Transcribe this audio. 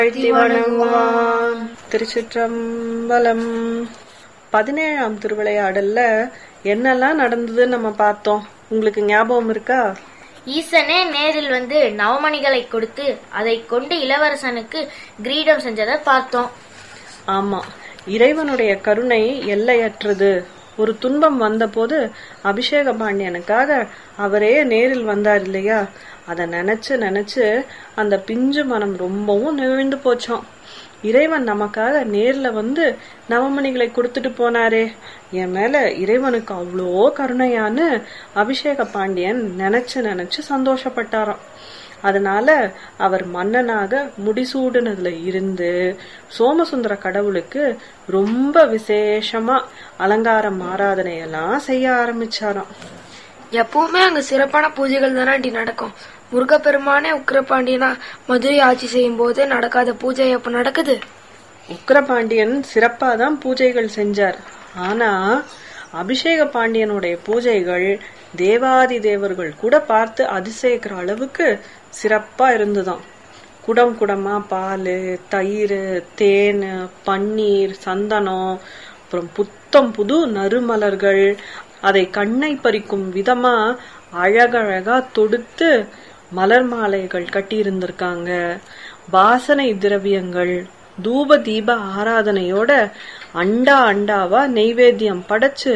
வாழ்த்தி வணங்குவான் திருச்சிற்றம்பலம் பதினேழாம் திருவிளையாடல்ல என்னெல்லாம் நடந்ததுன்னு நம்ம பார்த்தோம் உங்களுக்கு ஞாபகம் இருக்கா ஈசனே நேரில் வந்து நவமணிகளை கொடுத்து அதை கொண்டு இளவரசனுக்கு கிரீடம் செஞ்சதை பார்த்தோம் ஆமா இறைவனுடைய கருணை எல்லையற்றது ஒரு துன்பம் வந்தபோது அபிஷேக பாண்டியனுக்காக அவரே நேரில் வந்தார் இல்லையா அத நினைச்சு நினைச்சு அந்த பிஞ்சு மனம் ரொம்பவும் நெகிழ்ந்து போச்சாம் இறைவன் நமக்காக நேர்ல வந்து நவமணிகளை கொடுத்துட்டு போனாரே என் மேல இறைவனுக்கு அவ்வளோ கருணையான்னு அபிஷேக பாண்டியன் நினைச்சு நினைச்சு சந்தோஷப்பட்டாராம் அதனால அவர் மன்னனாக முடிசூடுனதுல இருந்து சோமசுந்தர கடவுளுக்கு ரொம்ப விசேஷமா அலங்காரம் ஆராதனை எல்லாம் செய்ய ஆரம்பிச்சாராம் எப்பவுமே அங்க சிறப்பான பூஜைகள் தானே நடக்கும் முருகப்பெருமானே உக்கிரபாண்டியனா மதுரை ஆட்சி செய்யும் போது நடக்காத பூஜை எப்ப நடக்குது உக்கிரபாண்டியன் சிறப்பா தான் பூஜைகள் செஞ்சார் ஆனா அபிஷேக பாண்டியனுடைய பூஜைகள் தேவாதி தேவர்கள் கூட பார்த்து அதிசயிக்கிற அளவுக்கு சிறப்பா இருந்துதான் குடம் குடமா பால் தயிர் தேன் பன்னீர் சந்தனம் அப்புறம் புத்தம் புது நறுமலர்கள் அதை கண்ணை பறிக்கும் விதமா அழகழகா தொடுத்து மலர் மாலைகள் கட்டி இருந்திருக்காங்க வாசனை திரவியங்கள் தூப தீப ஆராதனையோட அண்டா அண்டாவா நெய்வேத்தியம் படைச்சு